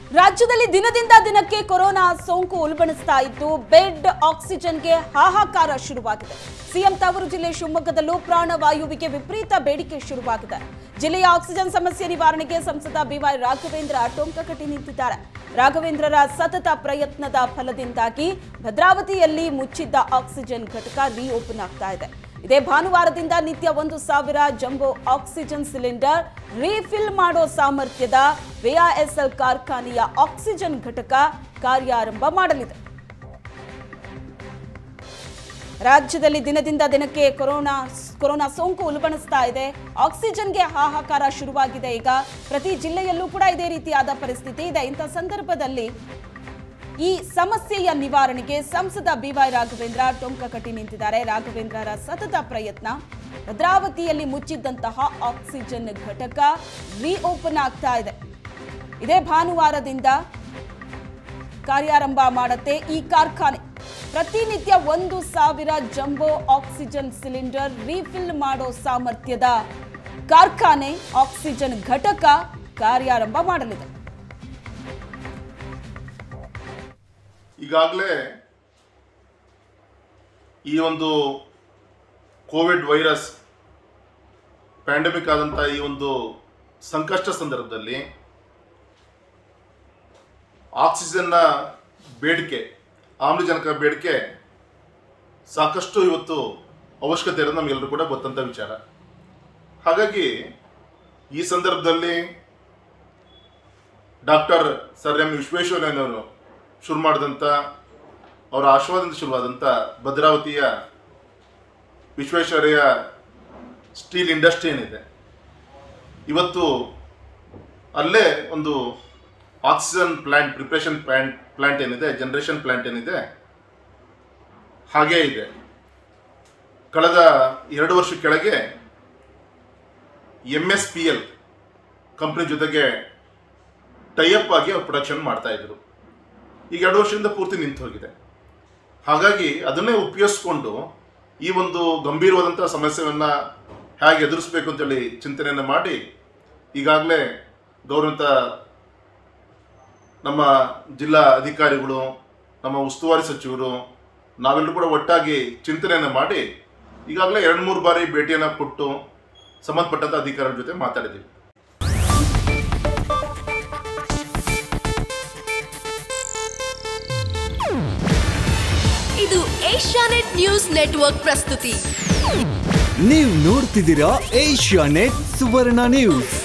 ರಾಜ್ಯದಲ್ಲಿ ದಿನದಿಂದ ದಿನಕ್ಕೆ ಕೊರೋನಾ ಸೋಂಕು ಉಲ್ಬಣಿಸ್ತಾ ಇದ್ದು ಬೆಡ್ ಆಕ್ಸಿಜನ್ಗೆ ಹಾಹಾಕಾರ ಶುರುವಾಗಿದೆ ಸಿಎಂ ತವರು ಜಿಲ್ಲೆ ಶಿವಮೊಗ್ಗದಲ್ಲೂ ಪ್ರಾಣವಾಯುವಿಗೆ ವಿಪರೀತ ಬೇಡಿಕೆ ಶುರುವಾಗಿದೆ ಜಿಲ್ಲೆಯ ಆಕ್ಸಿಜನ್ ಸಮಸ್ಯೆ ನಿವಾರಣೆಗೆ ಸಂಸದ ಬಿವೈ ರಾಘವೇಂದ್ರ ಟೊಂಕ ಕಟ್ಟಿ ನಿಂತಿದ್ದಾರೆ ರಾಘವೇಂದ್ರರ ಸತತ ಪ್ರಯತ್ನದ ಫಲದಿಂದಾಗಿ ಭದ್ರಾವತಿಯಲ್ಲಿ ಮುಚ್ಚಿದ್ದ ಆಕ್ಸಿಜನ್ ಘಟಕ ರೀಓಪನ್ ಆಗ್ತಾ ಇದೆ ಇದೇ ಭಾನುವಾರದಿಂದ ನಿತ್ಯ ಒಂದು ಸಾವಿರ ಜಂಬೋ ಆಕ್ಸಿಜನ್ ಸಿಲಿಂಡರ್ ರೀಫಿಲ್ ಮಾಡೋ ಸಾಮರ್ಥ್ಯದ ವಿಆರ್ಎಸ್ಎಲ್ ಕಾರ್ಖಾನೆಯ ಆಕ್ಸಿಜನ್ ಘಟಕ ಕಾರ್ಯಾರಂಭ ಮಾಡಲಿದೆ ರಾಜ್ಯದಲ್ಲಿ ದಿನದಿಂದ ದಿನಕ್ಕೆ ಕೊರೋನಾ ಕೊರೋನಾ ಸೋಂಕು ಉಲ್ಬಣಿಸ್ತಾ ಇದೆ ಆಕ್ಸಿಜನ್ಗೆ ಹಾಹಾಕಾರ ಶುರುವಾಗಿದೆ ಈಗ ಪ್ರತಿ ಜಿಲ್ಲೆಯಲ್ಲೂ ಕೂಡ ಇದೇ ರೀತಿಯಾದ ಪರಿಸ್ಥಿತಿ ಇದೆ ಇಂಥ ಸಂದರ್ಭದಲ್ಲಿ ಈ ಸಮಸ್ಯೆಯ ನಿವಾರಣೆಗೆ ಸಂಸದ ಬಿವೈ ರಾಘವೇಂದ್ರ ಟೊಂಕ ಕಟ್ಟಿ ನಿಂತಿದ್ದಾರೆ ರಾಘವೇಂದ್ರರ ಸತತ ಪ್ರಯತ್ನ ಭದ್ರಾವತಿಯಲ್ಲಿ ಮುಚ್ಚಿದ್ದಂತಹ ಆಕ್ಸಿಜನ್ ಘಟಕ ರೀಓಪನ್ ಆಗ್ತಾ ಇದೆ ಇದೇ ಭಾನುವಾರದಿಂದ ಕಾರ್ಯಾರಂಭ ಮಾಡುತ್ತೆ ಈ ಕಾರ್ಖಾನೆ ಪ್ರತಿನಿತ್ಯ ಒಂದು ಸಾವಿರ ಜಂಬೋ ಆಕ್ಸಿಜನ್ ಸಿಲಿಂಡರ್ ರೀಫಿಲ್ ಮಾಡೋ ಸಾಮರ್ಥ್ಯದ ಕಾರ್ಖಾನೆ ಆಕ್ಸಿಜನ್ ಘಟಕ ಕಾರ್ಯಾರಂಭ ಮಾಡಲಿದೆ ಈಗಾಗಲೇ ಈ ಒಂದು ಕೋವಿಡ್ ವೈರಸ್ ಪ್ಯಾಂಡಮಿಕ್ ಆದಂಥ ಈ ಒಂದು ಸಂಕಷ್ಟ ಸಂದರ್ಭದಲ್ಲಿ ಆಕ್ಸಿಜನ್ನ ಬೇಡಿಕೆ ಆಮ್ಲಜನಕ ಬೇಡಿಕೆ ಸಾಕಷ್ಟು ಇವತ್ತು ಅವಶ್ಯಕತೆ ಇರೋದು ನಮಗೆಲ್ಲರೂ ಕೂಡ ಗೊತ್ತಂತ ವಿಚಾರ ಹಾಗಾಗಿ ಈ ಸಂದರ್ಭದಲ್ಲಿ ಡಾಕ್ಟರ್ ಸರ್ ಎಂ ವಿಶ್ವೇಶ್ವರಯ್ಯನವರು ಶುರು ಮಾಡಿದಂಥ ಅವರ ಆಶೀರ್ವಾದದಿಂದ ಶುರುವಾದಂಥ ಭದ್ರಾವತಿಯ ವಿಶ್ವೇಶ್ವರಯ್ಯ ಸ್ಟೀಲ್ ಇಂಡಸ್ಟ್ರಿ ಏನಿದೆ ಇವತ್ತು ಅಲ್ಲೇ ಒಂದು oxygen plant preparation plant plant ಏನಿದೆ ಜನರೇಷನ್ ಪ್ಲಾಂಟ್ ಏನಿದೆ ಹಾಗೇ ಇದೆ ಕಳೆದ ಎರಡು ವರ್ಷ ಕೆಳಗೆ M S P L company ಜೊತೆಗೆ ಟೈಅಪ್ ಆಗಿ ಅವ್ರು ಪ್ರೊಡಕ್ಷನ್ ಮಾಡ್ತಾ ಇದ್ರು ಈಗ ಎರಡು ವರ್ಷದಿಂದ ಪೂರ್ತಿ ನಿಂತು ಹೋಗಿದೆ ಹಾಗಾಗಿ ಅದನ್ನೇ ಉಪಯೋಗಿಸ್ಕೊಂಡು ಈ ಒಂದು ಗಂಭೀರವಾದಂಥ ಸಮಸ್ಯೆಯನ್ನು ಹೇಗೆ ಎದುರಿಸಬೇಕು ಅಂತೇಳಿ ಚಿಂತನೆಯನ್ನು ಮಾಡಿ ಈಗಾಗಲೇ ಗೌರವಿತ ನಮ್ಮ ಜಿಲ್ಲಾ ಅಧಿಕಾರಿಗಳು ನಮ್ಮ ಉಸ್ತುವಾರಿ ಸಚಿವರು ನಾವೆಲ್ಲರೂ ಕೂಡ ಒಟ್ಟಾಗಿ ಚಿಂತನೆಯನ್ನು ಮಾಡಿ ಈಗಾಗಲೇ ಎರಡು ಮೂರು ಬಾರಿ ಭೇಟಿಯನ್ನು ಕೊಟ್ಟು ಸಂಬಂಧಪಟ್ಟಂಥ ಅಧಿಕಾರಿಗಳ ಜೊತೆ ಮಾತಾಡಿದ್ದೀವಿ ಇದು ಏಷ್ಯಾನೆಟ್ ನ್ಯೂಸ್ ನೆಟ್ವರ್ಕ್ ಪ್ರಸ್ತುತಿ ನೀವು ನೋಡ್ತಿದ್ದೀರಾ ಏಷ್ಯಾ ನೆಟ್ ಸುವರ್ಣ ನ್ಯೂಸ್